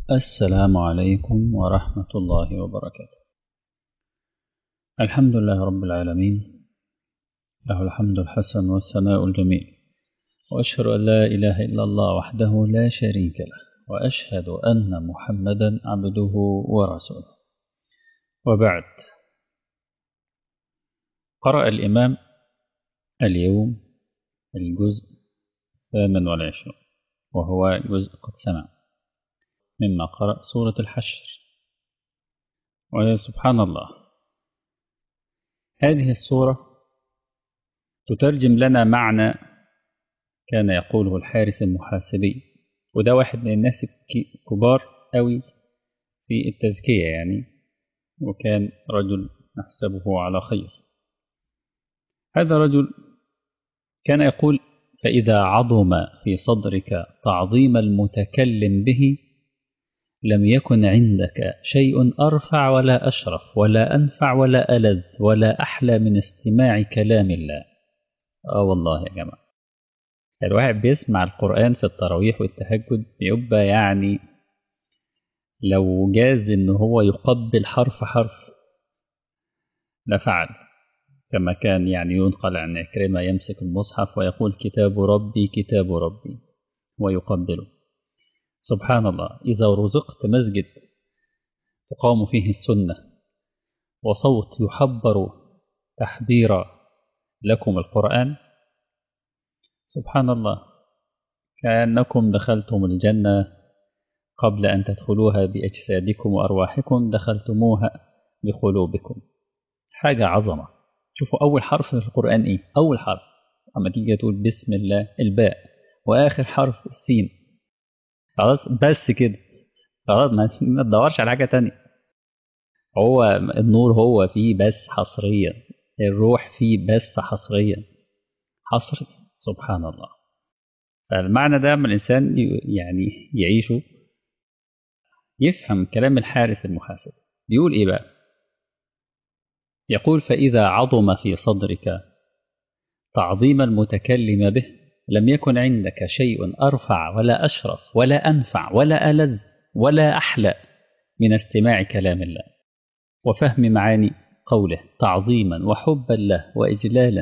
السلام عليكم ورحمة الله وبركاته الحمد لله رب العالمين له الحمد الحسن والثناء الجميل وأشهد أن لا إله إلا الله وحده لا شريك له وأشهد أن محمدا عبده ورسوله وبعد قرأ الإمام اليوم الجزء الثامن والعشرون وهو جزء قد سمع مما قرأ سورة الحشر وسبحان الله هذه السورة تترجم لنا معنى كان يقوله الحارث المحاسبي وده واحد من الناس الكبار قوي في التزكية يعني وكان رجل نحسبه على خير هذا رجل كان يقول فإذا عظم في صدرك تعظيم المتكلم به لم يكن عندك شيء أرفع ولا أشرف ولا أنفع ولا ألذ ولا أحلى من استماع كلام الله آه والله يا جماعة الواحد بيسمع القرآن في التراويح والتهجد بيبقى يعني لو جاز إن هو يقبل حرف حرف لفعل كما كان يعني ينقل عن عكرمة يمسك المصحف ويقول كتاب ربي كتاب ربي ويقبله سبحان الله إذا رزقت مسجد تقام فيه السنة وصوت يحبر تحبيرا لكم القرآن سبحان الله كأنكم دخلتم الجنة قبل أن تدخلوها بأجسادكم وأرواحكم دخلتموها بقلوبكم حاجة عظمة شوفوا أول حرف في القرآن إيه أول حرف أما تيجي تقول بسم الله الباء وآخر حرف السين خلاص بس كده خلاص ما تدورش على حاجة تانية هو النور هو فيه بس حصريا الروح فيه بس حصريا حصري سبحان الله فالمعنى ده لما الإنسان يعني يعيشه يفهم كلام الحارث المحاسب بيقول إيه بقى يقول فإذا عظم في صدرك تعظيم المتكلم به لم يكن عندك شيء أرفع ولا أشرف ولا أنفع ولا ألذ ولا أحلى من استماع كلام الله وفهم معاني قوله تعظيما وحبا له وإجلالا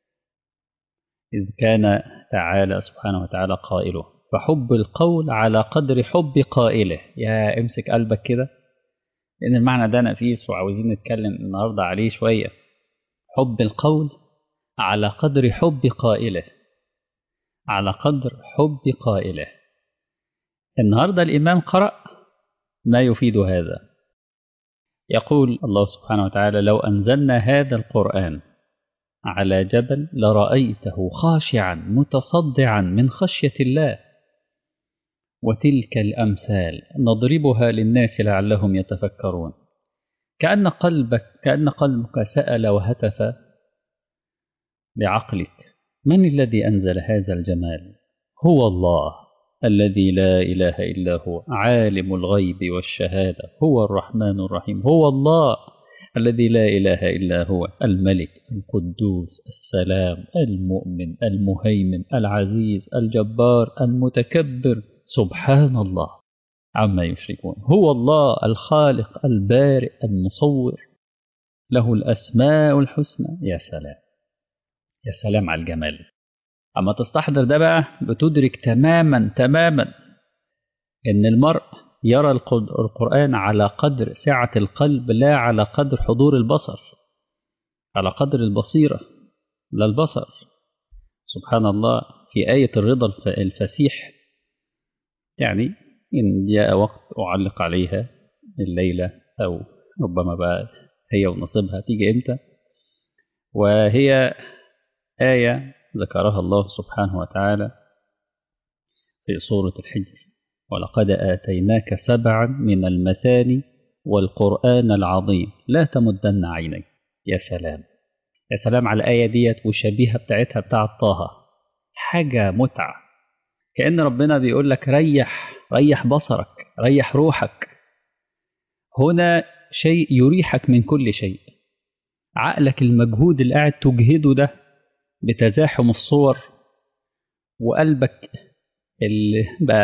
إذ كان تعالى سبحانه وتعالى قائله فحب القول على قدر حب قائله يا امسك قلبك كده لأن المعنى ده نفيس وعاوزين نتكلم النهاردة عليه شوية حب القول على قدر حب قائله على قدر حب قائله النهاردة الإمام قرأ ما يفيد هذا يقول الله سبحانه وتعالى لو أنزلنا هذا القرآن على جبل لرأيته خاشعا متصدعا من خشية الله وتلك الأمثال نضربها للناس لعلهم يتفكرون كأن قلبك كأن قلبك سأل وهتف بعقلك من الذي أنزل هذا الجمال هو الله الذي لا إله إلا هو عالم الغيب والشهادة هو الرحمن الرحيم هو الله الذي لا إله إلا هو الملك القدوس السلام المؤمن المهيمن العزيز الجبار المتكبر سبحان الله عما يشركون هو الله الخالق البارئ المصور له الأسماء الحسنى يا سلام يا سلام على الجمال أما تستحضر ده بقى بتدرك تماما تماما إن المرء يرى القرآن على قدر سعة القلب لا على قدر حضور البصر على قدر البصيرة لا البصر سبحان الله في آية الرضا الفسيح يعني إن جاء وقت أعلق عليها الليلة أو ربما بقى هي ونصيبها تيجي إمتى وهي آية ذكرها الله سبحانه وتعالى في سورة الحجر ولقد آتيناك سبعا من المثاني والقرآن العظيم لا تمدن عينيك يا سلام يا سلام على الآية ديت والشبيهة بتاعتها بتاعت طه حاجة متعة كأن ربنا بيقول لك ريح ريح بصرك ريح روحك هنا شيء يريحك من كل شيء عقلك المجهود اللي قاعد تجهده ده بتزاحم الصور وقلبك اللي بقى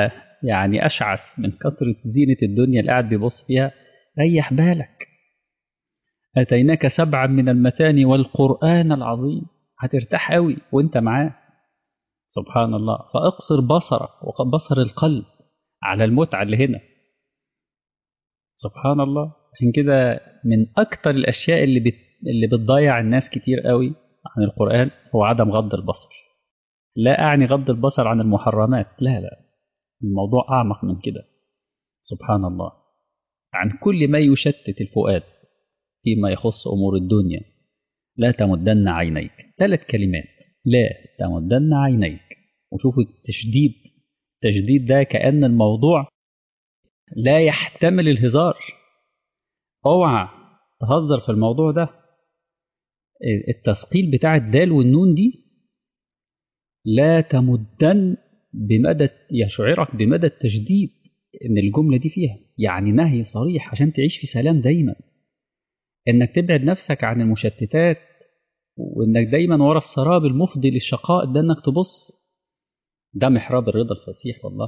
يعني أشعث من كثرة زينة الدنيا اللي قاعد بيبص فيها ريح بالك أتيناك سبعا من المثاني والقرآن العظيم هترتاح قوي وانت معاه سبحان الله فاقصر بصرك وبصر القلب على المتعة اللي هنا سبحان الله عشان كده من أكتر الأشياء اللي بت... اللي بتضيع الناس كتير قوي عن القرآن هو عدم غض البصر لا أعني غض البصر عن المحرمات لا لا الموضوع أعمق من كده سبحان الله عن كل ما يشتت الفؤاد فيما يخص أمور الدنيا لا تمدن عينيك ثلاث كلمات لا تمدن عينيك وشوفوا التشديد التشديد ده كأن الموضوع لا يحتمل الهزار اوعى تهزر في الموضوع ده التثقيل بتاع الدال والنون دي لا تمدن بمدى يشعرك بمدى التشديد ان الجمله دي فيها يعني نهي صريح عشان تعيش في سلام دايما انك تبعد نفسك عن المشتتات وانك دايما ورا السراب المفضي للشقاء ده انك تبص ده محراب الرضا الفسيح والله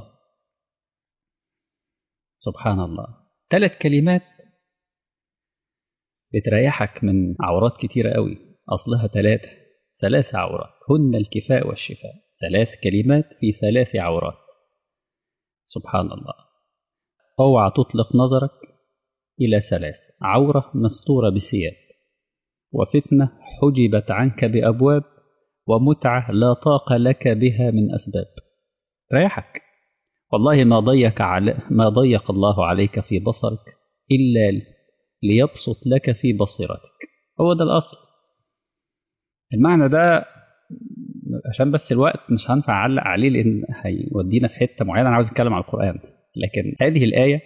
سبحان الله ثلاث كلمات بتريحك من عورات كتيرة قوي أصلها ثلاثة ثلاث عورات هن الكفاء والشفاء ثلاث كلمات في ثلاث عورات سبحان الله اوعى تطلق نظرك إلى ثلاث عورة مستورة بثياب وفتنة حجبت عنك بأبواب ومتعة لا طاق لك بها من أسباب ريحك والله ما ضيق على ما ضيق الله عليك في بصرك إلا ليبسط لك في بصيرتك هو ده الأصل المعنى ده عشان بس الوقت مش هنفع أعلق عليه لأن هيودينا في حتة معينة أنا عاوز أتكلم عن القرآن لكن هذه الآية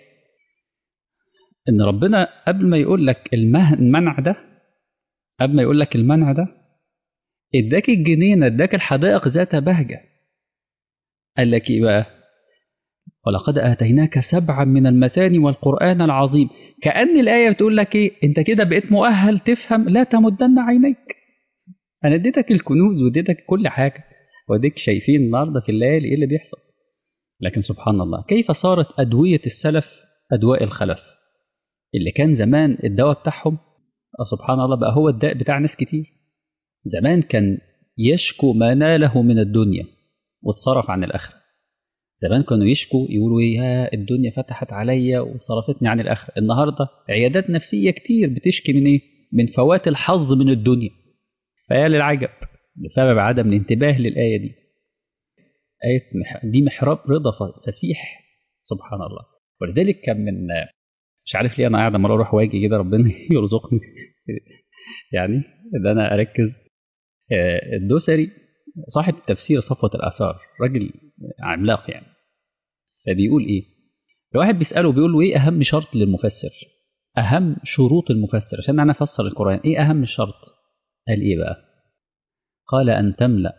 إن ربنا قبل ما يقول لك المنع ده قبل ما يقول لك المنع ده اداك الجنينة اداك الحدائق ذات بهجة قال لك ايه بقى ولقد آتيناك سبعا من المثاني والقرآن العظيم كأن الآية بتقول لك ايه انت كده بقيت مؤهل تفهم لا تمدن عينيك انا اديتك الكنوز واديتك كل حاجة واديك شايفين النهاردة في الليالي ايه اللي بيحصل لكن سبحان الله كيف صارت أدوية السلف أدواء الخلف اللي كان زمان الدواء بتاعهم سبحان الله بقى هو الداء بتاع ناس كتير زمان كان يشكو ما ناله من الدنيا واتصرف عن الآخرة زمان كانوا يشكوا يقولوا يا الدنيا فتحت عليا وصرفتني عن الآخرة النهاردة عيادات نفسية كتير بتشكي من إيه؟ من فوات الحظ من الدنيا فيا للعجب بسبب عدم الانتباه للآية دي آية دي محراب رضا فسيح سبحان الله ولذلك كان من مش عارف ليه انا قاعد عمال اروح واجي كده ربنا يرزقني يعني ان انا اركز الدوسري صاحب تفسير صفوة الآثار راجل عملاق يعني فبيقول إيه الواحد بيسأله بيقول له إيه أهم شرط للمفسر أهم شروط المفسر عشان أنا أفسر القرآن إيه أهم شرط قال إيه بقى قال أن تملأ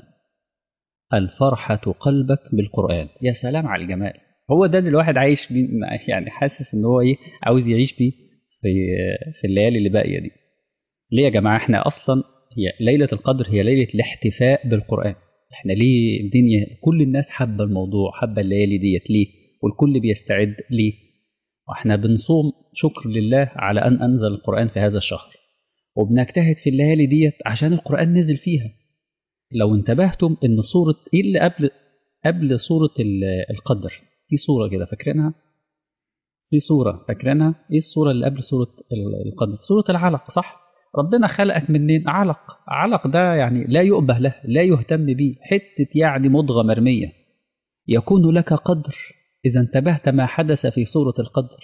الفرحة قلبك بالقرآن يا سلام على الجمال هو ده اللي الواحد عايش بيه يعني حاسس ان هو ايه عاوز يعيش بيه في في الليالي اللي باقيه دي ليه يا جماعه احنا اصلا هي ليله القدر هي ليله الاحتفاء بالقران احنا ليه الدنيا كل الناس حابه الموضوع حابه الليالي ديت ليه والكل بيستعد ليه واحنا بنصوم شكر لله على ان انزل القران في هذا الشهر وبنجتهد في الليالي ديت عشان القران نزل فيها لو انتبهتم ان سوره ايه اللي قبل قبل سوره القدر في صورة كده فاكرينها؟ في صورة فاكرينها؟ ايه الصورة اللي قبل سورة القدر؟ سورة العلق صح؟ ربنا خلقك منين؟ علق، علق ده يعني لا يؤبه له، لا يهتم به، حتة يعني مضغة مرمية. يكون لك قدر إذا انتبهت ما حدث في سورة القدر.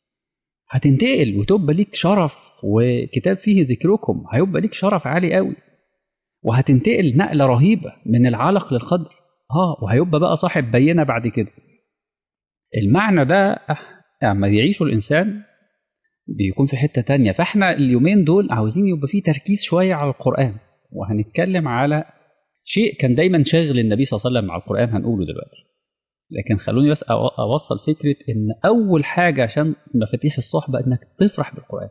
هتنتقل وتبقى ليك شرف وكتاب فيه ذكركم هيبقى ليك شرف عالي قوي. وهتنتقل نقلة رهيبة من العلق للقدر. اه وهيبقى بقى صاحب بينة بعد كده. المعنى ده لما يعيشه الإنسان بيكون في حتة تانية فإحنا اليومين دول عاوزين يبقى فيه تركيز شوية على القرآن وهنتكلم على شيء كان دايما شاغل النبي صلى الله عليه وسلم مع القرآن هنقوله دلوقتي لكن خلوني بس أوصل فكرة إن أول حاجة عشان مفاتيح الصحبة إنك تفرح بالقرآن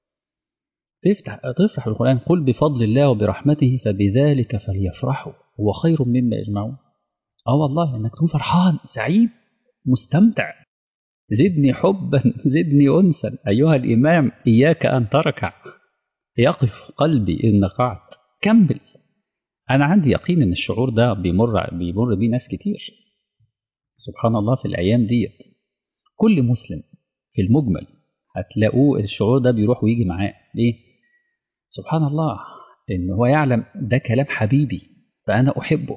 تفتح تفرح بالقرآن قل بفضل الله وبرحمته فبذلك فليفرحوا هو خير مما يجمعون اه والله انك تكون فرحان سعيد مستمتع زدني حبا زدني أنسا أيها الإمام إياك أن تركع يقف قلبي إن نقعت كمل أنا عندي يقين إن الشعور ده بيمر بيمر بيه ناس كتير سبحان الله في الأيام ديت كل مسلم في المجمل هتلاقوه الشعور ده بيروح ويجي معاه ليه؟ سبحان الله إن هو يعلم ده كلام حبيبي فأنا أحبه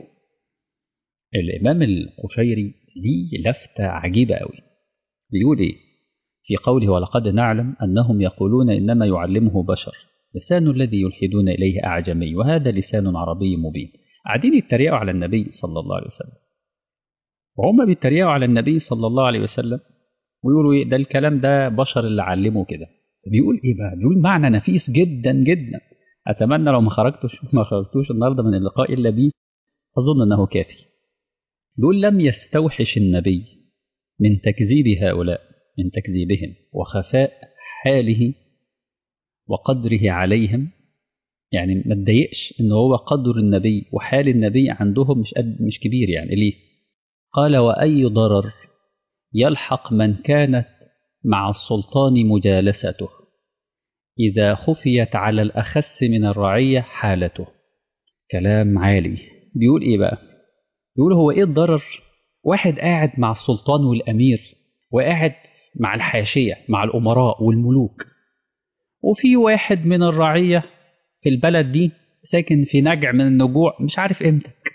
الإمام القشيري ليه لفتة عجيبة قوي بيقول إيه؟ في قوله ولقد نعلم أنهم يقولون إنما يعلمه بشر لسان الذي يلحدون إليه أعجمي وهذا لسان عربي مبين قاعدين يتريقوا على النبي صلى الله عليه وسلم وهم بيتريقوا على النبي صلى الله عليه وسلم ويقولوا إيه ده الكلام ده بشر اللي علمه كده بيقول إيه بقى؟ بيقول معنى نفيس جدا جدا أتمنى لو ما خرجتش ما خرجتوش النهارده من اللقاء إلا بيه أظن أنه كافي بيقول لم يستوحش النبي من تكذيب هؤلاء من تكذيبهم وخفاء حاله وقدره عليهم يعني ما تضايقش ان هو قدر النبي وحال النبي عندهم مش قد مش كبير يعني ليه؟ قال واي ضرر يلحق من كانت مع السلطان مجالسته اذا خفيت على الاخس من الرعيه حالته كلام عالي بيقول ايه بقى؟ بيقول هو ايه الضرر؟ واحد قاعد مع السلطان والامير وقاعد مع الحاشيه مع الامراء والملوك وفي واحد من الرعية في البلد دي ساكن في نجع من النجوع مش عارف قيمتك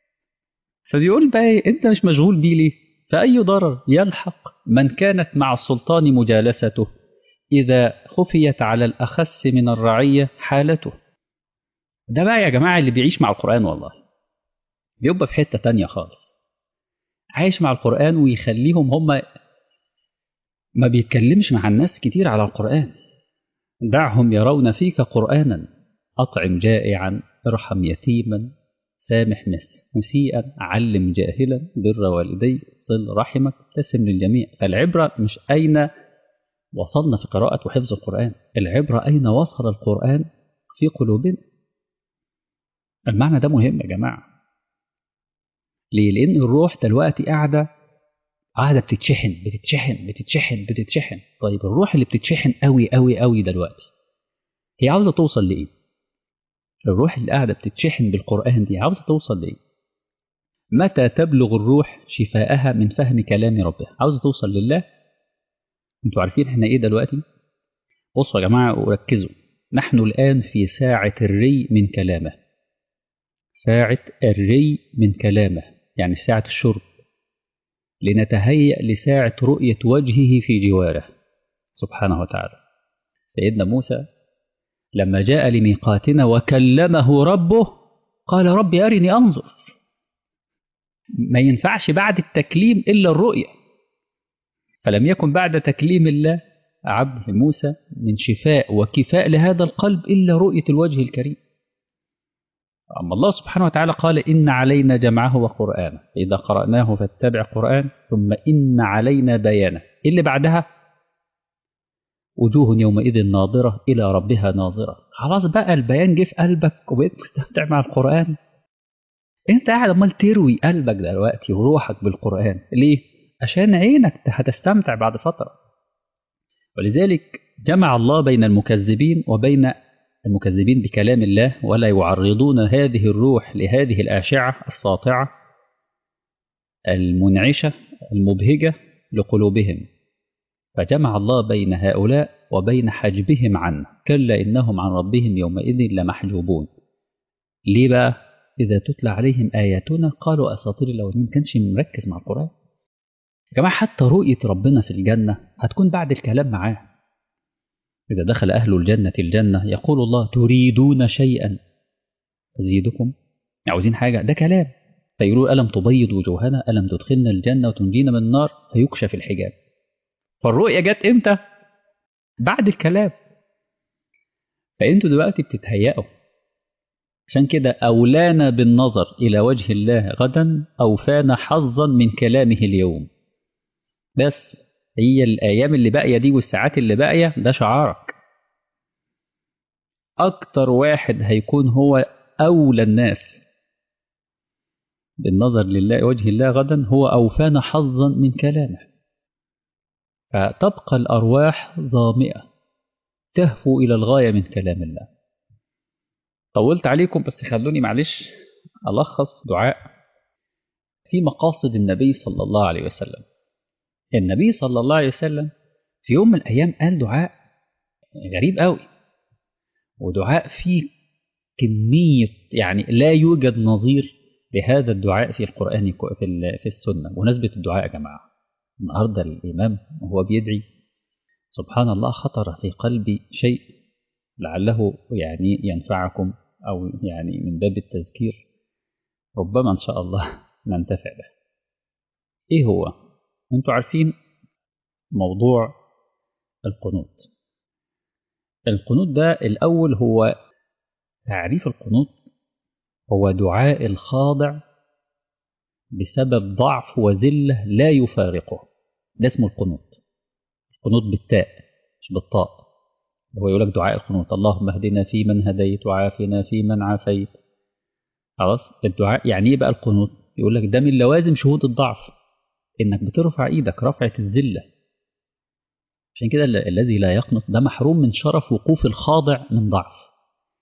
فبيقول بقى إيه انت مش مشغول بيه ليه فأي ضرر يلحق من كانت مع السلطان مجالسته إذا خفيت على الأخس من الرعية حالته ده بقى يا جماعة اللي بيعيش مع القرآن والله بيبقى في حتة تانية خالص عايش مع القرآن ويخليهم هم ما بيتكلمش مع الناس كتير على القرآن دعهم يرون فيك قرآنا أطعم جائعا ارحم يتيما سامح مسيئا علم جاهلا بر والديك صل رحمك ابتسم للجميع فالعبرة مش أين وصلنا في قراءة وحفظ القرآن العبرة أين وصل القرآن في قلوبنا المعنى ده مهم يا جماعة ليه؟ لأن الروح دلوقتي قاعدة قاعدة بتتشحن بتتشحن بتتشحن بتتشحن طيب الروح اللي بتتشحن قوي قوي قوي دلوقتي هي عاوزة توصل لإيه؟ الروح اللي قاعدة بتتشحن بالقرآن دي عاوزة توصل لإيه؟ متى تبلغ الروح شفاءها من فهم كلام ربها؟ عاوزة توصل لله؟ انتوا عارفين احنا ايه دلوقتي؟ بصوا يا جماعة وركزوا نحن الآن في ساعة الري من كلامه ساعة الري من كلامه يعني ساعة الشرب لنتهيأ لساعة رؤية وجهه في جواره سبحانه وتعالى سيدنا موسى لما جاء لميقاتنا وكلمه ربه قال رب أرني أنظر ما ينفعش بعد التكليم إلا الرؤية فلم يكن بعد تكليم الله عبد موسى من شفاء وكفاء لهذا القلب إلا رؤية الوجه الكريم أما الله سبحانه وتعالى قال إن علينا جمعه وقرآنه إذا قرأناه فاتبع قرآن ثم إن علينا بيانه اللي بعدها وجوه يومئذ ناظرة إلى ربها ناظرة خلاص بقى البيان جه في قلبك وبقيت مستمتع مع القرآن أنت قاعد أمال تروي قلبك دلوقتي وروحك بالقرآن ليه؟ عشان عينك هتستمتع بعد فترة ولذلك جمع الله بين المكذبين وبين المكذبين بكلام الله ولا يعرضون هذه الروح لهذه الآشعة الساطعة المنعشة المبهجة لقلوبهم فجمع الله بين هؤلاء وبين حجبهم عنه كلا إنهم عن ربهم يومئذ لمحجوبون ليه بقى إذا تتلى عليهم آياتنا قالوا أساطير الأولين ما كانش مركز مع القرآن يا جماعة حتى رؤية ربنا في الجنة هتكون بعد الكلام معاه إذا دخل أهل الجنة الجنة يقول الله تريدون شيئا أزيدكم عاوزين حاجة ده كلام فيقولوا ألم تبيض وجوهنا ألم تدخلنا الجنة وتنجينا من النار فيكشف الحجاب فالرؤية جت إمتى بعد الكلام فأنتوا دلوقتي بتتهيأوا عشان كده أولانا بالنظر إلى وجه الله غدا أوفانا حظا من كلامه اليوم بس هي الأيام اللي باقية دي والساعات اللي باقية ده شعارك أكتر واحد هيكون هو أولى الناس بالنظر لله وجه الله غدا هو أوفانا حظا من كلامه فتبقى الأرواح ظامئة تهفو إلى الغاية من كلام الله طولت عليكم بس خلوني معلش ألخص دعاء في مقاصد النبي صلى الله عليه وسلم النبي صلى الله عليه وسلم في يوم من الأيام قال دعاء غريب قوي ودعاء فيه كمية يعني لا يوجد نظير لهذا الدعاء في القرآن في السنة بمناسبة الدعاء يا جماعة النهاردة الإمام وهو بيدعي سبحان الله خطر في قلبي شيء لعله يعني ينفعكم أو يعني من باب التذكير ربما إن شاء الله ننتفع به إيه هو؟ أنتوا عارفين موضوع القنوت القنوت ده الأول هو تعريف القنوت هو دعاء الخاضع بسبب ضعف وذلة لا يفارقه ده اسمه القنوت القنوت بالتاء مش بالطاء هو يقول لك دعاء القنوت اللهم اهدنا فيمن هديت وعافنا فيمن عافيت خلاص الدعاء يعني ايه بقى القنوت يقول لك ده من لوازم شهود الضعف انك بترفع ايدك رفعة الذلة عشان كده الذي لا يقنط ده محروم من شرف وقوف الخاضع من ضعف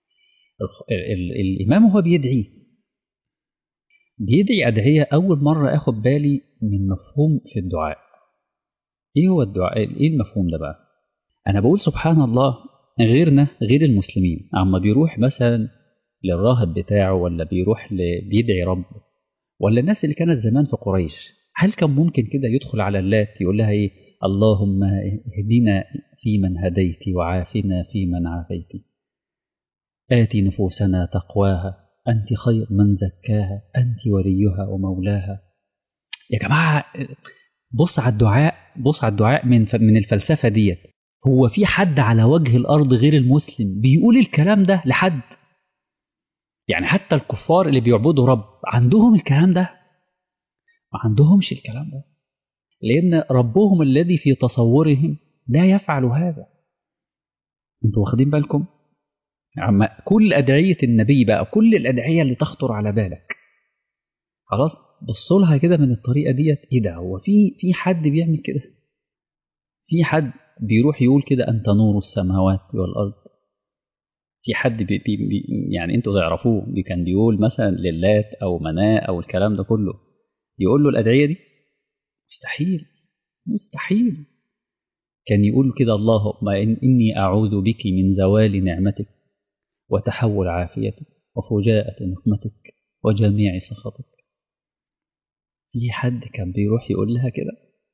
الإمام هو بيدعي بيدعي أدعية أول مرة أخد بالي من مفهوم في الدعاء إيه هو الدعاء إيه المفهوم ده بقى أنا بقول سبحان الله غيرنا غير المسلمين عما بيروح مثلا للراهب بتاعه ولا بيروح بيدعي ربه ولا الناس اللي كانت زمان في قريش هل كان ممكن كده يدخل على اللات يقول لها ايه اللهم اهدنا فيمن هديت وعافنا فيمن عافيت آت نفوسنا تقواها أنت خير من زكاها أنت وليها ومولاها يا جماعة بص على الدعاء بص على الدعاء من من الفلسفة ديت هو في حد على وجه الأرض غير المسلم بيقول الكلام ده لحد يعني حتى الكفار اللي بيعبدوا رب عندهم الكلام ده ما عندهمش الكلام ده لأن ربهم الذي في تصورهم لا يفعل هذا انتوا واخدين بالكم عم كل أدعية النبي بقى كل الأدعية اللي تخطر على بالك خلاص بصوا لها كده من الطريقة ديت ايه ده هو في في حد بيعمل كده في حد بيروح يقول كده أنت نور السماوات والأرض في حد بي بي بي يعني انتوا تعرفوه كان بيقول مثلا للات او مناه او الكلام ده كله يقول له الادعيه دي مستحيل مستحيل كان يقول كده اللهم إن اني اعوذ بك من زوال نعمتك وتحول عافيتك وفجاءة نقمتك وجميع سخطك في حد كان بيروح يقول لها كده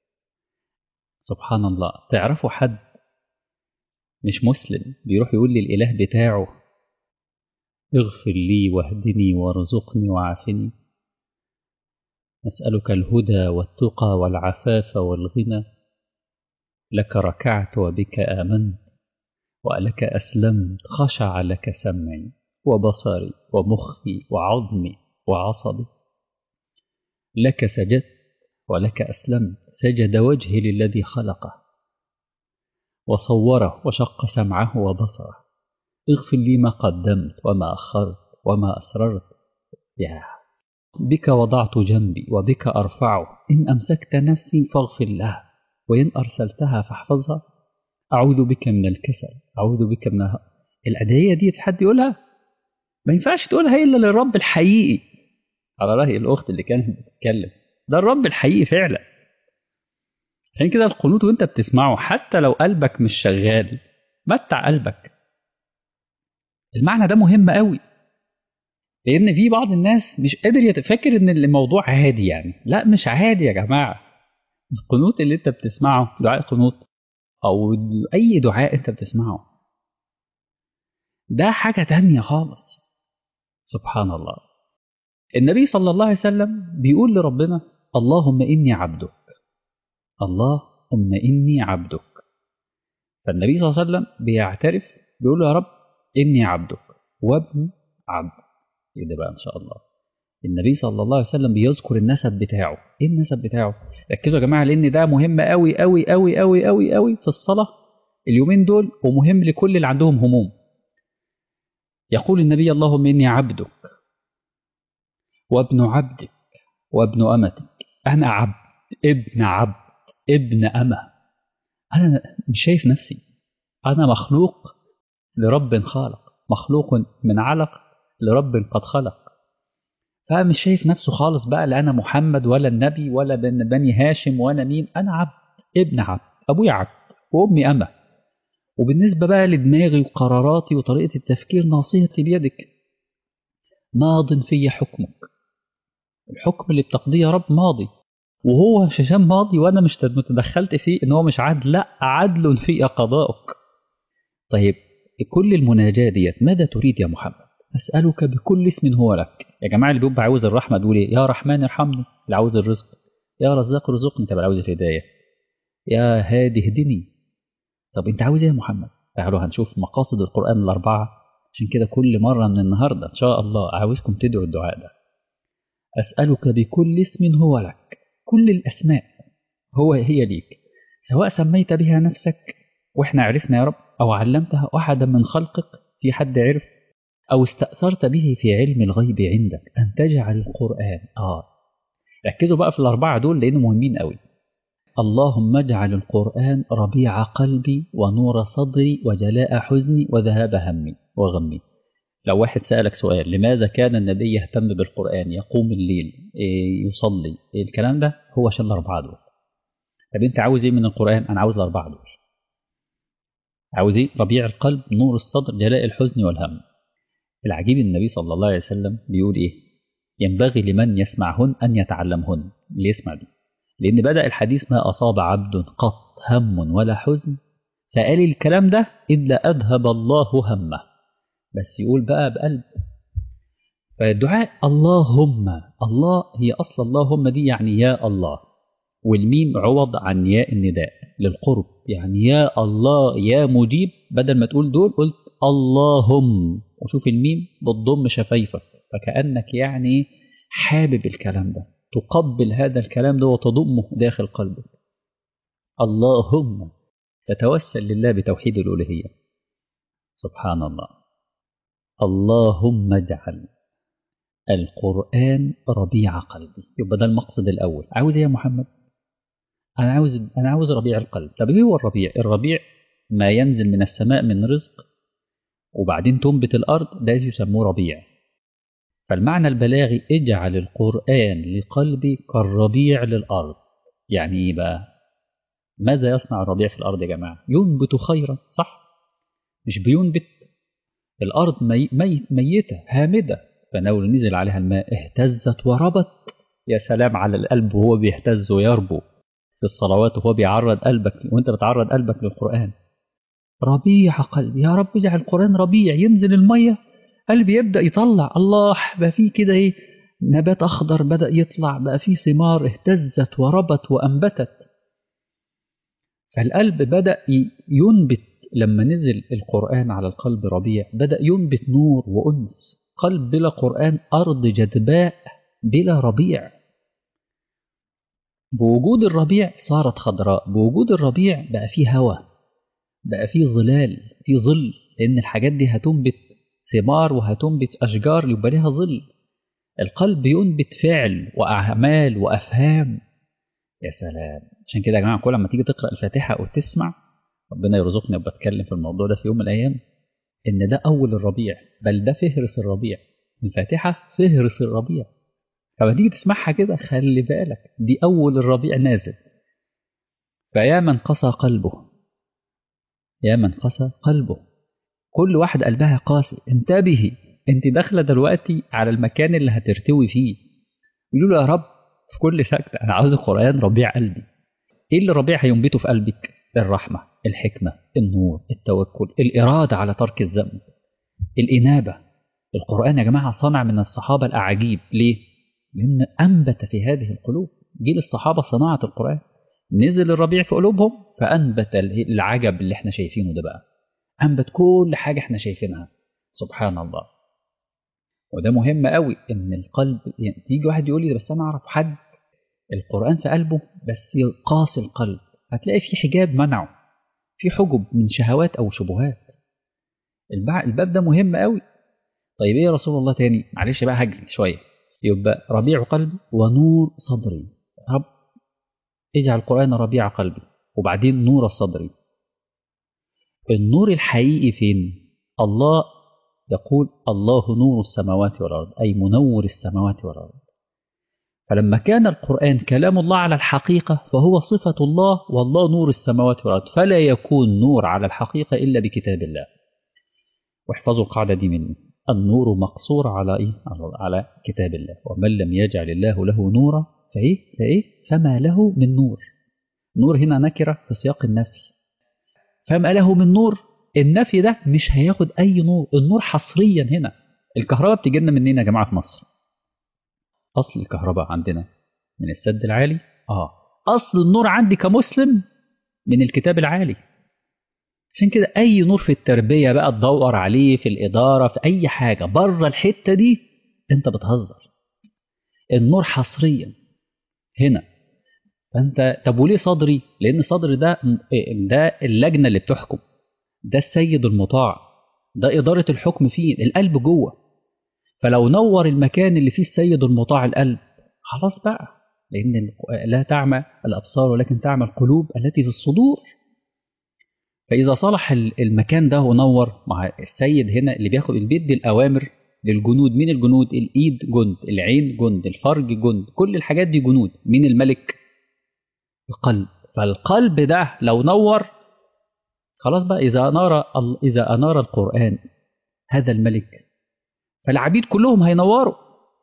سبحان الله تعرفوا حد مش مسلم بيروح يقول للإله بتاعه اغفر لي واهدني وارزقني وعافني نسألك الهدى والتقى والعفاف والغنى لك ركعت وبك آمنت ولك أسلمت خشع لك سمعي وبصري ومخي وعظمي وعصبي لك سجدت ولك أسلمت سجد وجهي للذي خلقه وصوره وشق سمعه وبصره اغفر لي ما قدمت وما أخرت وما أسررت يا بك وضعت جنبي وبك أرفعه إن أمسكت نفسي فاغفر لها وإن أرسلتها فاحفظها أعوذ بك من الكسل أعوذ بك من الأدعية دي حد يقولها ما ينفعش تقولها إلا للرب الحقيقي على رأي الأخت اللي كانت بتتكلم ده الرب الحقيقي فعلا عشان كده القنوت وانت بتسمعه حتى لو قلبك مش شغال متع قلبك المعنى ده مهم قوي لان في بعض الناس مش قادر يتفكر ان الموضوع عادي يعني لا مش عادي يا جماعه القنوت اللي انت بتسمعه دعاء القنوت او اي دعاء انت بتسمعه ده حاجه تانية خالص سبحان الله النبي صلى الله عليه وسلم بيقول لربنا اللهم اني عبدك اللهم إني عبدك فالنبي صلى الله عليه وسلم بيعترف بيقول له يا رب إني عبدك وابن عبد إيه ده بقى إن شاء الله النبي صلى الله عليه وسلم بيذكر النسب بتاعه إيه النسب بتاعه ركزوا يا جماعة لأن ده مهم قوي قوي قوي قوي قوي قوي في الصلاة اليومين دول ومهم لكل اللي عندهم هموم يقول النبي اللهم إني عبدك وابن عبدك وابن أمتك أنا عبد ابن عبد ابن أمة أنا مش شايف نفسي أنا مخلوق لرب خالق مخلوق من علق لرب قد خلق فمش شايف نفسه خالص بقى لا أنا محمد ولا النبي ولا بن بني هاشم وأنا مين أنا عبد ابن عبد أبويا عبد وأمي أمة وبالنسبة بقى لدماغي وقراراتي وطريقة التفكير ناصيتي بيدك ماض في حكمك الحكم اللي بتقضيه يا رب ماضي وهو مش عشان ماضي وانا مش تدخلت فيه ان هو مش عدل لا عدل في قضاؤك طيب كل المناجاة ديت ماذا تريد يا محمد أسألك بكل اسم هو لك يا جماعة اللي بيبقى عاوز الرحمة تقول ايه يا رحمن ارحمني اللي عاوز الرزق يا رزاق ارزقني طب عاوز الهداية يا هادي اهدني طب انت عاوز ايه يا محمد تعالوا هنشوف مقاصد القرآن الأربعة عشان كده كل مرة من النهاردة إن شاء الله عاوزكم تدعوا الدعاء ده أسألك بكل اسم هو لك كل الأسماء هو هي ليك سواء سميت بها نفسك وإحنا عرفنا يا رب أو علمتها أحدا من خلقك في حد عرف أو استأثرت به في علم الغيب عندك أن تجعل القرآن آه ركزوا بقى في الأربعة دول لأنه مهمين قوي اللهم اجعل القرآن ربيع قلبي ونور صدري وجلاء حزني وذهاب همي وغمي لو واحد سألك سؤال لماذا كان النبي يهتم بالقرآن يقوم الليل إيه يصلي إيه الكلام ده هو عشان الأربعة دول طب أنت عاوز إيه من القرآن أنا عاوز الأربعة دول عاوز إيه ربيع القلب نور الصدر جلاء الحزن والهم العجيب النبي صلى الله عليه وسلم بيقول إيه ينبغي لمن يسمعهن أن يتعلمهن اللي يسمع دي لأن بدأ الحديث ما أصاب عبد قط هم ولا حزن فقال الكلام ده إلا أذهب الله همه بس يقول بقى بقلب فالدعاء اللهم الله هي أصل اللهم دي يعني يا الله والميم عوض عن ياء النداء للقرب يعني يا الله يا مجيب بدل ما تقول دول قلت اللهم وشوف الميم بتضم شفايفك فكأنك يعني حابب الكلام ده تقبل هذا الكلام ده وتضمه داخل قلبك اللهم تتوسل لله بتوحيد الألوهية سبحان الله اللهم اجعل القرآن ربيع قلبي يبقى ده المقصد الأول عاوز ايه يا محمد أنا عاوز أنا عاوز ربيع القلب طب إيه هو الربيع الربيع ما ينزل من السماء من رزق وبعدين تنبت الأرض ده يسموه ربيع فالمعنى البلاغي اجعل القرآن لقلبي كالربيع للأرض يعني إيه بقى ماذا يصنع الربيع في الأرض يا جماعة ينبت خيرا صح مش بينبت الأرض مي مي ميتة هامدة فلو نزل عليها الماء اهتزت وربت يا سلام على القلب وهو بيهتز ويربو في الصلوات وهو بيعرض قلبك وانت بتعرض قلبك للقرآن ربيع قلبي يا رب اجعل القرآن ربيع ينزل المية قلبي يبدأ يطلع الله بقى فيه كده ايه نبات أخضر بدأ يطلع بقى فيه ثمار اهتزت وربت وأنبتت فالقلب بدأ ينبت لما نزل القرآن على القلب ربيع بدأ ينبت نور وأنس قلب بلا قرآن أرض جدباء بلا ربيع بوجود الربيع صارت خضراء بوجود الربيع بقى فيه هواء بقى فيه ظلال فيه ظل لأن الحاجات دي هتنبت ثمار وهتنبت أشجار يبقى لها ظل القلب ينبت فعل وأعمال وأفهام يا سلام عشان كده يا جماعة كل ما تيجي تقرأ الفاتحة أو تسمع ربنا يرزقني وبتكلم في الموضوع ده في يوم من الأيام إن ده أول الربيع بل ده فهرس الربيع الفاتحة فهرس الربيع فلما تيجي تسمعها كده خلي بالك دي أول الربيع نازل فيا من قسى قلبه يا من قسى قلبه كل واحد قلبها قاسي انتبهي انت داخله دلوقتي على المكان اللي هترتوي فيه يقولوا له يا رب في كل سكتة أنا عاوز القرآن ربيع قلبي إيه اللي ربيع هينبته في قلبك الرحمة الحكمة النور التوكل الإرادة على ترك الذنب الإنابة القرآن يا جماعة صنع من الصحابة الأعاجيب ليه؟ لأن أنبت في هذه القلوب جيل الصحابة صناعة القرآن نزل الربيع في قلوبهم فأنبت العجب اللي احنا شايفينه ده بقى أنبت كل حاجة احنا شايفينها سبحان الله وده مهم قوي ان القلب يعني تيجي واحد يقول لي بس انا اعرف حد القرآن في قلبه بس قاسي القلب هتلاقي في حجاب منعه في حجب من شهوات او شبهات الباب ده مهم قوي طيب ايه يا رسول الله تاني معلش بقى هجري شويه يبقى ربيع قلبي ونور صدري رب اجعل القرآن ربيع قلبي وبعدين نور صدري النور الحقيقي فين الله يقول الله نور السماوات والأرض أي منور السماوات والأرض فلما كان القرآن كلام الله على الحقيقة فهو صفة الله والله نور السماوات والأرض فلا يكون نور على الحقيقة إلا بكتاب الله واحفظوا القاعدة دي مني النور مقصور على إيه؟ على كتاب الله ومن لم يجعل الله له نورا فإيه؟ فإيه؟ فما له من نور نور هنا نكرة في سياق النفي فما له من نور النفي ده مش هياخد أي نور النور حصريا هنا الكهرباء بتجي لنا منين يا جماعة في مصر أصل الكهرباء عندنا من السد العالي آه أصل النور عندي كمسلم من الكتاب العالي عشان كده أي نور في التربية بقى تدور عليه في الإدارة في أي حاجة بره الحتة دي أنت بتهزر النور حصريا هنا فأنت طب وليه صدري؟ لأن صدري ده ده اللجنة اللي بتحكم ده السيد المطاع ده إدارة الحكم فيه القلب جوه فلو نور المكان اللي فيه السيد المطاع القلب خلاص بقى لأن لا تعمى الأبصار ولكن تعمى القلوب التي في الصدور فإذا صلح المكان ده ونور مع السيد هنا اللي بياخد اللي بيدي الأوامر للجنود مين الجنود الإيد جند العين جند الفرج جند كل الحاجات دي جنود مين الملك القلب فالقلب ده لو نور خلاص بقى إذا أنار إذا أنار القرآن هذا الملك فالعبيد كلهم هينوروا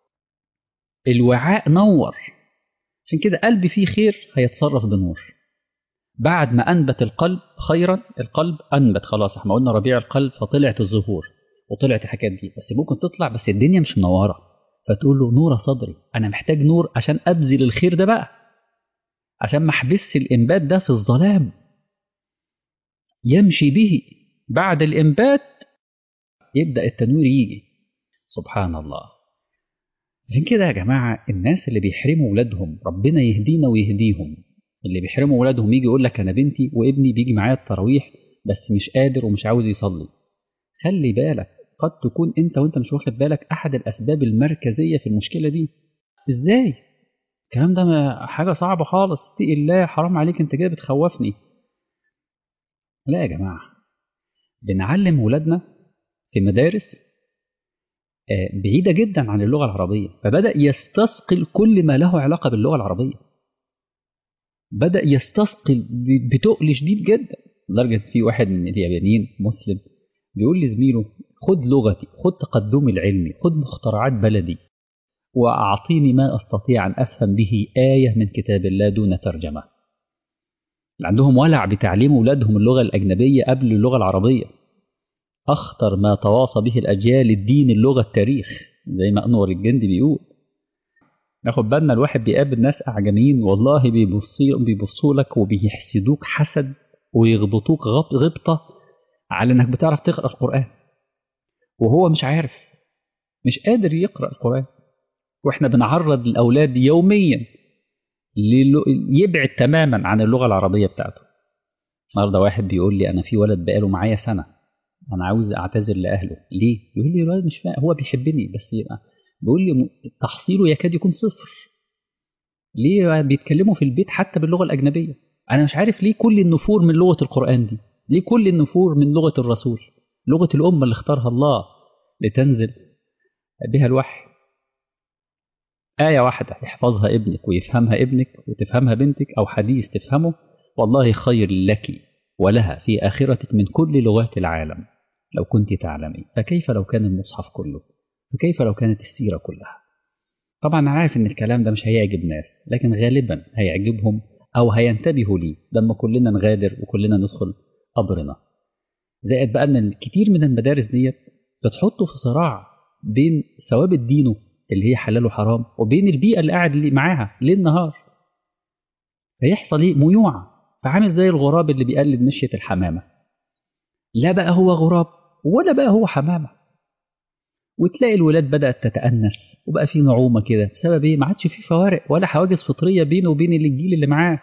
الوعاء نور عشان كده قلبي فيه خير هيتصرف بنور بعد ما أنبت القلب خيرا القلب أنبت خلاص احنا قلنا ربيع القلب فطلعت الزهور وطلعت الحاجات دي بس ممكن تطلع بس الدنيا مش منورة فتقول له نور صدري أنا محتاج نور عشان أبذل الخير ده بقى عشان ما احبسش الإنبات ده في الظلام يمشي به بعد الإنبات يبدأ التنوير يجي سبحان الله عشان كده يا جماعة الناس اللي بيحرموا ولادهم ربنا يهدينا ويهديهم اللي بيحرموا ولادهم يجي يقول لك أنا بنتي وابني بيجي معايا التراويح بس مش قادر ومش عاوز يصلي خلي بالك قد تكون انت وانت مش واخد بالك احد الاسباب المركزيه في المشكله دي ازاي الكلام ده حاجه صعبه خالص اتقي الله حرام عليك انت كده بتخوفني لا يا جماعه بنعلم ولادنا في مدارس بعيدة جدا عن اللغة العربية فبدأ يستثقل كل ما له علاقة باللغة العربية بدأ يستثقل بتقل شديد جدا لدرجة في واحد من اليابانيين مسلم بيقول لزميله خد لغتي خد تقدمي العلمي خد مخترعات بلدي وأعطيني ما أستطيع أن أفهم به آية من كتاب الله دون ترجمة اللي عندهم ولع بتعليم أولادهم اللغة الأجنبية قبل اللغة العربية أخطر ما تواصى به الأجيال الدين اللغة التاريخ زي ما أنور الجندي بيقول ناخد بالنا الواحد بيقابل ناس أعجميين والله بيبصوا بيبصوا لك وبيحسدوك حسد ويغبطوك غبطة على إنك بتعرف تقرأ القرآن وهو مش عارف مش قادر يقرأ القرآن وإحنا بنعرض الأولاد يوميا يبعد تماما عن اللغة العربية بتاعته النهارده واحد بيقول لي أنا في ولد بقاله معايا سنة انا عاوز اعتذر لاهله ليه يقول لي الولد مش فاهم هو بيحبني بس يبقى بيقول لي تحصيله يكاد يكون صفر ليه بيتكلموا في البيت حتى باللغه الاجنبيه انا مش عارف ليه كل النفور من لغه القران دي ليه كل النفور من لغه الرسول لغه الامه اللي اختارها الله لتنزل بها الوحي آية واحدة يحفظها ابنك ويفهمها ابنك وتفهمها بنتك أو حديث تفهمه والله خير لك ولها في آخرتك من كل لغات العالم لو كنت تعلمين فكيف لو كان المصحف كله فكيف لو كانت السيرة كلها طبعا أنا عارف إن الكلام ده مش هيعجب ناس لكن غالبا هيعجبهم أو هينتبهوا ليه لما كلنا نغادر وكلنا ندخل قبرنا زائد بقى إن كتير من المدارس ديت بتحطه في صراع بين ثوابت دينه اللي هي حلال وحرام وبين البيئة اللي قاعد معاها ليل نهار فيحصل ايه ميوعة فعامل زي الغراب اللي بيقلد مشية الحمامة لا بقى هو غراب ولا بقى هو حمامة وتلاقي الولاد بدأت تتأنس وبقى في نعومة كده بسبب ايه ما عادش في فوارق ولا حواجز فطرية بينه وبين الجيل اللي معاه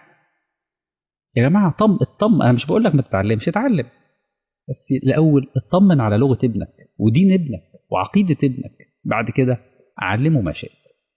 يا جماعة طم اطمن أنا مش بقول لك ما تتعلمش اتعلم بس الأول اطمن على لغة ابنك ودين ابنك وعقيدة ابنك بعد كده علمه ما شئت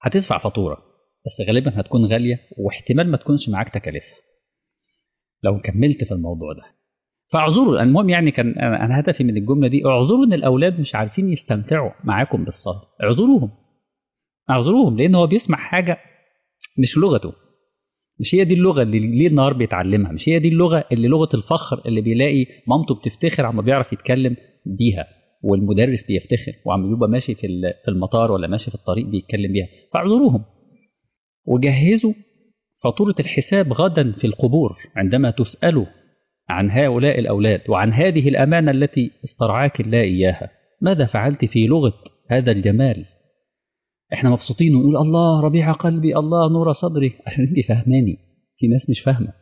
هتدفع فاتورة بس غالبا هتكون غالية واحتمال ما تكونش معاك تكاليفها لو كملت في الموضوع ده فاعذروا المهم يعني كان انا هدفي من الجمله دي اعذروا ان الاولاد مش عارفين يستمتعوا معاكم بالصلاه اعذروهم اعذروهم لان هو بيسمع حاجه مش لغته مش هي دي اللغه اللي ليه النهار بيتعلمها مش هي دي اللغه اللي لغه الفخر اللي بيلاقي مامته بتفتخر عما بيعرف يتكلم بيها والمدرس بيفتخر وعم بيبقى ماشي في في المطار ولا ماشي في الطريق بيتكلم بيها فاعذروهم وجهزوا فاتوره الحساب غدا في القبور عندما تسالوا عن هؤلاء الأولاد وعن هذه الأمانة التي استرعاك الله إياها ماذا فعلت في لغة هذا الجمال احنا مبسوطين ونقول الله ربيع قلبي الله نور صدري عشان انت فهماني في ناس مش فاهمة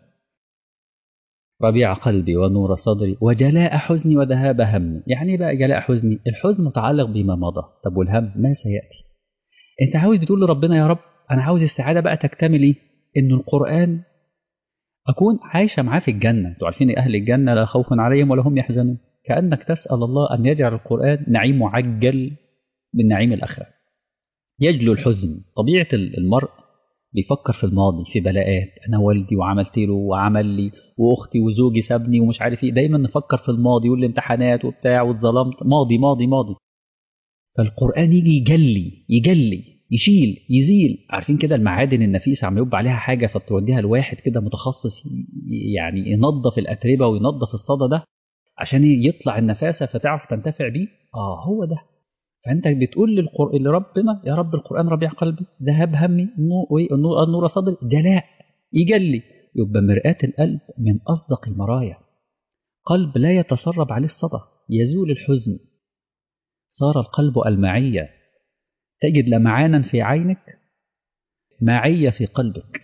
ربيع قلبي ونور صدري وجلاء حزني وذهاب همي يعني بقى جلاء حزني الحزن متعلق بما مضى طب والهم ما سيأتي انت عاوز بتقول لربنا يا رب انا عاوز السعادة بقى تكتمل ايه ان القرآن أكون عايشة معاه في الجنة أنتوا عارفين أهل الجنة لا خوف عليهم ولا هم يحزنون كأنك تسأل الله أن يجعل القرآن نعيم معجل من نعيم الآخرة يجلو الحزن طبيعة المرء بيفكر في الماضي في بلاءات أنا والدي وعملت له وعمل لي وأختي وزوجي سابني ومش عارف إيه دايما نفكر في الماضي والامتحانات وبتاع واتظلمت ماضي ماضي ماضي فالقرآن يجي يجلي يجلي يشيل يزيل عارفين كده المعادن النفيسه عم يبقى عليها حاجه فتوديها لواحد كده متخصص يعني ينظف الاتربه وينظف الصدى ده عشان يطلع النفاسه فتعرف تنتفع بيه اه هو ده فانت بتقول للقر... لربنا يا رب القران ربيع قلبي ذهب همي النور, النور صدري جلاء يجلي يبقى مرآة القلب من أصدق المرايا قلب لا يتسرب عليه الصدى يزول الحزن صار القلب المعية تجد لمعانا في عينك معية في قلبك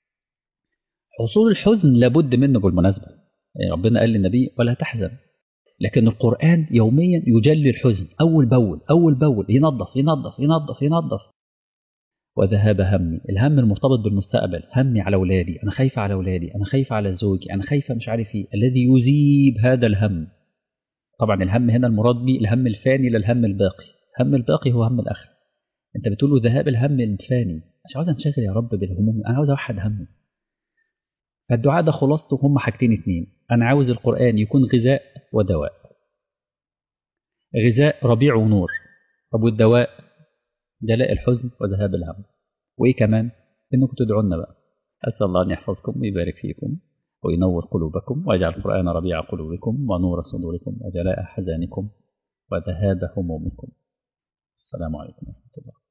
حصول الحزن لابد منه بالمناسبة يعني ربنا قال للنبي ولا تحزن لكن القرآن يوميا يجلي الحزن أول بول أول بول ينظف ينظف ينظف ينظف وذهاب همي الهم المرتبط بالمستقبل همي على أولادي أنا خايفة على أولادي أنا خايفة على زوجي أنا خايفة مش عارف إيه الذي يذيب هذا الهم طبعا الهم هنا المراد به الهم الفاني للهم الباقي هم الباقي هو هم الآخر انت بتقول له ذهاب الهم الفاني مش عاوز انشغل يا رب بالهموم انا عاوز اوحد همي فالدعاء ده خلاصته هم حاجتين اتنين انا عاوز القران يكون غذاء ودواء غذاء ربيع ونور طب والدواء جلاء الحزن وذهاب الهم وايه كمان انكم تدعوا لنا بقى اسال الله ان يحفظكم ويبارك فيكم وينور قلوبكم ويجعل القران ربيع قلوبكم ونور صدوركم وجلاء حزانكم وذهاب همومكم السلام عليكم ورحمه الله